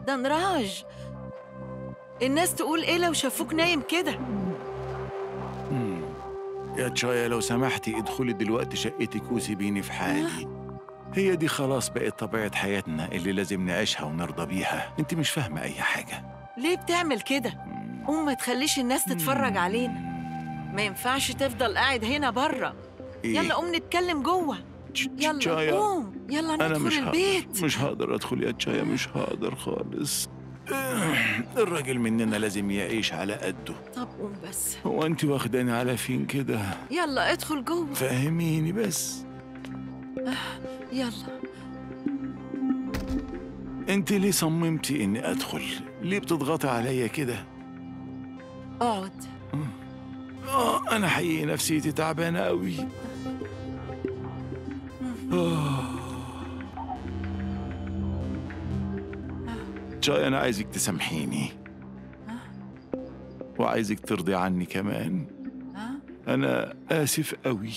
ده نراج الناس تقول ايه لو شافوك نايم كده يا تشايا لو سمحتي ادخلي دلوقتي شقتك وسيبيني في حالي هي دي خلاص بقت طبيعة حياتنا اللي لازم نعيشها ونرضى بيها انت مش فاهمة أي حاجة ليه بتعمل كده قوم ما تخليش الناس تتفرج علينا ما ينفعش تفضل قاعد هنا بره إيه؟ يلا قوم نتكلم جوه تش- يلا تشايا قوم يلا أنا ندخل مش هقدر البيت مش هقدر أدخل يا تشايا مش هقدر خالص الراجل مننا لازم يعيش على قده طب قوم بس هو أنت واخداني على فين كده يلا ادخل جوه فهميني بس يلا انت ليه صممتي اني ادخل ليه بتضغطي عليا كده اقعد اه انا حقيقي نفسيتي تعبانه قوي آه. جاي انا عايزك تسامحيني وعايزك ترضي عني كمان ها انا اسف قوي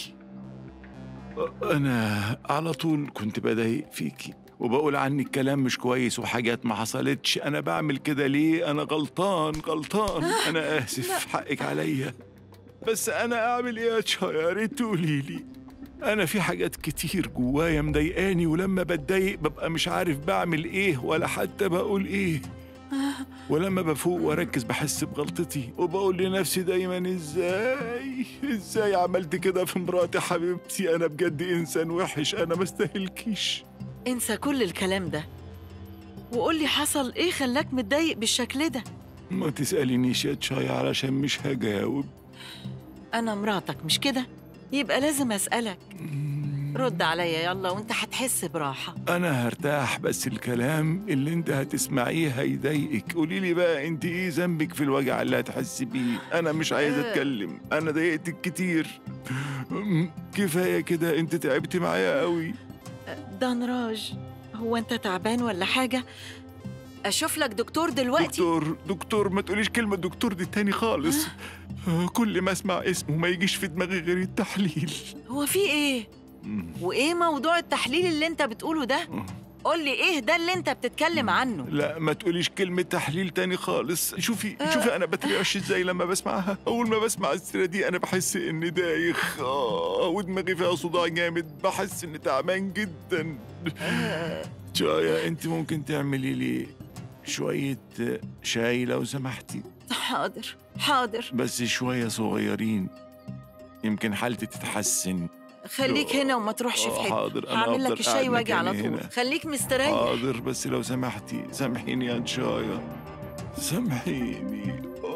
انا على طول كنت بضايق فيكي وبقول عنك كلام مش كويس وحاجات ما حصلتش انا بعمل كده ليه انا غلطان غلطان انا اسف حقك عليا بس انا اعمل ايه يا تشا يا ريت تقولي لي انا في حاجات كتير جوايا مضايقاني ولما بتضايق ببقى مش عارف بعمل ايه ولا حتى بقول ايه ولما بفوق واركز بحس بغلطتي وبقول لنفسي دايما ازاي ازاي عملت كده في مراتي حبيبتي انا بجد انسان وحش انا ما استاهلكيش انسى كل الكلام ده وقول لي حصل ايه خلاك متضايق بالشكل ده ما تسالينيش يا تشاي علشان مش هجاوب انا مراتك مش كده يبقى لازم اسالك رد عليا يلا وانت هتحس براحه انا هرتاح بس الكلام اللي انت هتسمعيه هيضايقك قولي لي بقى انت ايه ذنبك في الوجع اللي هتحسي بيه انا مش عايز آه. اتكلم انا ضايقتك كتير أم، كفايه كده انت تعبتي معايا قوي ده نراج هو انت تعبان ولا حاجه اشوف لك دكتور دلوقتي دكتور دكتور ما تقوليش كلمة دكتور دي تاني خالص آه، كل ما اسمع اسمه ما يجيش في دماغي غير التحليل هو في ايه وايه موضوع التحليل اللي انت بتقوله ده قول لي ايه ده اللي انت بتتكلم عنه لا ما تقوليش كلمة تحليل تاني خالص شوفي شوفي أنا بترعش إزاي لما بسمعها أول ما بسمع السيرة دي أنا بحس إني دايخ آه ودماغي فيها صداع جامد بحس إني تعبان جدا جاية أنت ممكن تعملي لي شوية آه، شاي لو سمحتي حاضر حاضر بس شوية صغيرين يمكن حالتي تتحسن خليك هنا وما تروحش في آه، حته حاضر، أنا هعمل هفضل لك الشاي قاعد واجي على مكاني طول هنا. خليك مستريح حاضر بس لو سمحتي سامحيني يا نشايا سامحيني